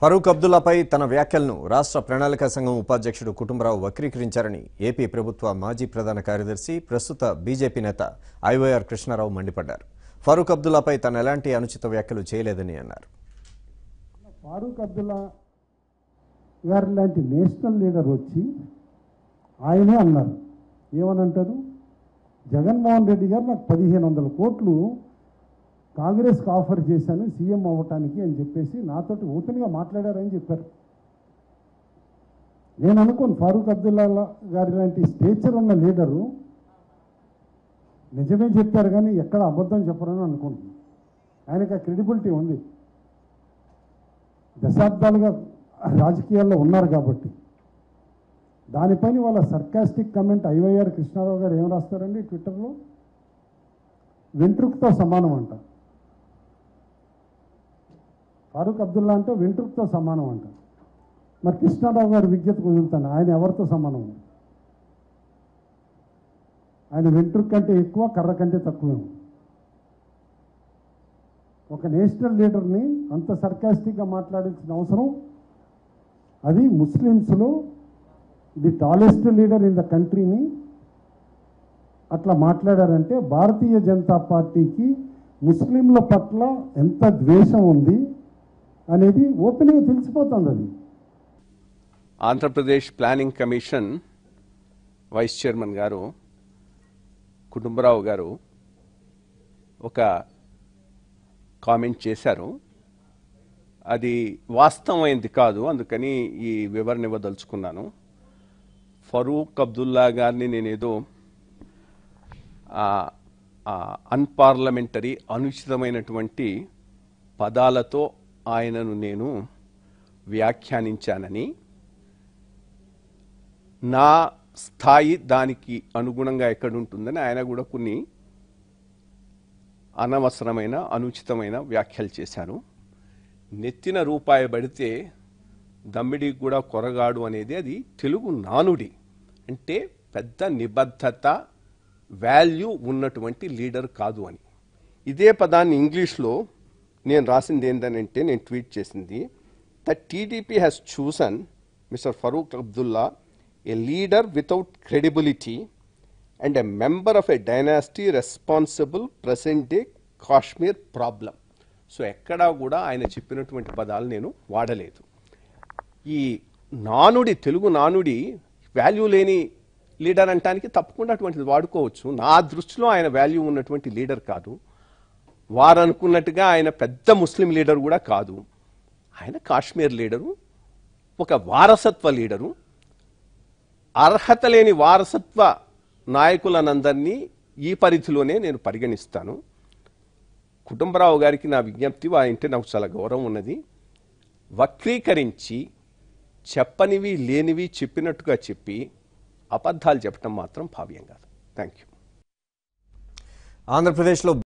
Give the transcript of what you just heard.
ఫరూక్ అబ్దుల్లాపై తన వ్యాఖ్యలను రాష్ట్ర ప్రణాళిక సంఘం ఉపాధ్యక్షుడు కుటుంబరావు వక్రీకరించారని ఏపీ ప్రభుత్వ మాజీ ప్రధాన కార్యదర్శి ప్రస్తుత బీజేపీ నేత ఐవైఆర్ కృష్ణారావు మండిపడ్డారు ఫరూక్ అబ్దుల్లాపై తను ఎలాంటి అనుచిత వ్యాఖ్యలు చేయలేదని అన్నారు ఫారూక్ అబ్దుల్లా గారి లాంటి నేషనల్ లీడర్ వచ్చి ఆయనే అన్నారు ఏమని అంటారు జగన్మోహన్ రెడ్డి గారు నాకు పదిహేను వందల కోట్లు కాంగ్రెస్కి ఆఫర్ చేశాను సీఎం అవ్వటానికి అని చెప్పేసి నాతోటి ఓపెన్గా మాట్లాడారని చెప్పారు నేను అనుకోను ఫారూక్ అబ్దుల్లా గారి లాంటి స్టేచర్ ఉన్న లీడరు నిజమే చెప్పారు కానీ ఎక్కడ అబద్ధం చెప్పరని అనుకుంటున్నాను ఆయనకు ఆ క్రెడిబిలిటీ ఉంది దశాబ్దాలుగా రాజకీయాల్లో ఉన్నారు కాబట్టి దానిపైన వాళ్ళ సర్కాస్టిక్ కమెంట్ ఐవైఆర్ కృష్ణారావు గారు ఏం రాస్తారండి ట్విట్టర్లో వెంట్రుకతో సమానం అంట ఫారూక్ అబ్దుల్లా అంటే వెంట్రుకతో సమానం అంట మరి కృష్ణారావు గారి విజ్ఞత కుదురుతాను ఆయన ఎవరితో సమానం ఆయన వెంట్రుక కంటే ఎక్కువ కర్ర కంటే తక్కువేమో ఒక నేషనల్ లీడర్ని అంత సర్కాస్టిక్గా మాట్లాడాల్సిన అవసరం అది ముస్లిమ్స్లో the tallest leader in the కంట్రీని అట్లా మాట్లాడారంటే భారతీయ జనతా పార్టీకి ముస్లింల పట్ల ఎంత ద్వేషం ఉంది అనేది ఓపెన్గా తెలిసిపోతుంది అది Andhra Pradesh planning commission vice chairman గారు కుటుంబరావు గారు ఒక కామెంట్ చేశారు అది వాస్తవమైంది కాదు అందుకని ఈ వివరణ ఇవ్వదలుచుకున్నాను ఫరూక్ అబ్దుల్లా గారిని నేనేదో అన్పార్లమెంటరీ అనుచితమైనటువంటి పదాలతో ఆయనను నేను వ్యాఖ్యానించానని నా స్థాయి దానికి అనుగుణంగా ఎక్కడుంటుందని ఆయన కూడా కొన్ని అనవసరమైన అనుచితమైన వ్యాఖ్యలు చేశారు నెత్తిన రూపాయి పడితే దమ్మిడికి కూడా కొరగాడు అనేది అది తెలుగు నానుడి అంటే పెద్ద నిబద్ధత వాల్యూ ఉన్నటువంటి లీడర్ కాదు అని ఇదే పదాన్ని ఇంగ్లీష్లో నేను రాసింది ఏంటనంటే నేను ట్వీట్ చేసింది the TDP has chosen Mr Farooq Abdullah a leader without credibility and a member of a dynasty responsible present day Kashmir problem so ఎక్కడా కూడా ఆయన చెప్పినటువంటి పదాలు నేను వాడలేదు ఈ నానుడి తెలుగు నానుడి వాల్యూ లేని లీడర్ అంటానికి తప్పకుండా అటువంటిది వాడుకోవచ్చు నా దృష్టిలో ఆయన వాల్యూ ఉన్నటువంటి లీడర్ కాదు వారు అనుకున్నట్టుగా ఆయన పెద్ద ముస్లిం లీడర్ కూడా కాదు ఆయన కాశ్మీర్ లీడరు ఒక వారసత్వ లీడరు అర్హత లేని వారసత్వ నాయకులనందరినీ ఈ పరిధిలోనే నేను పరిగణిస్తాను కుటుంబరావు గారికి నా విజ్ఞప్తి అంటే నాకు చాలా గౌరవం ఉన్నది వక్రీకరించి చెప్పనివి లేనివి చెప్పినట్టుగా చెప్పి అబద్ధాలు చెప్పడం మాత్రం భావ్యం కాదు థ్యాంక్ యూ ఆంధ్రప్రదేశ్లో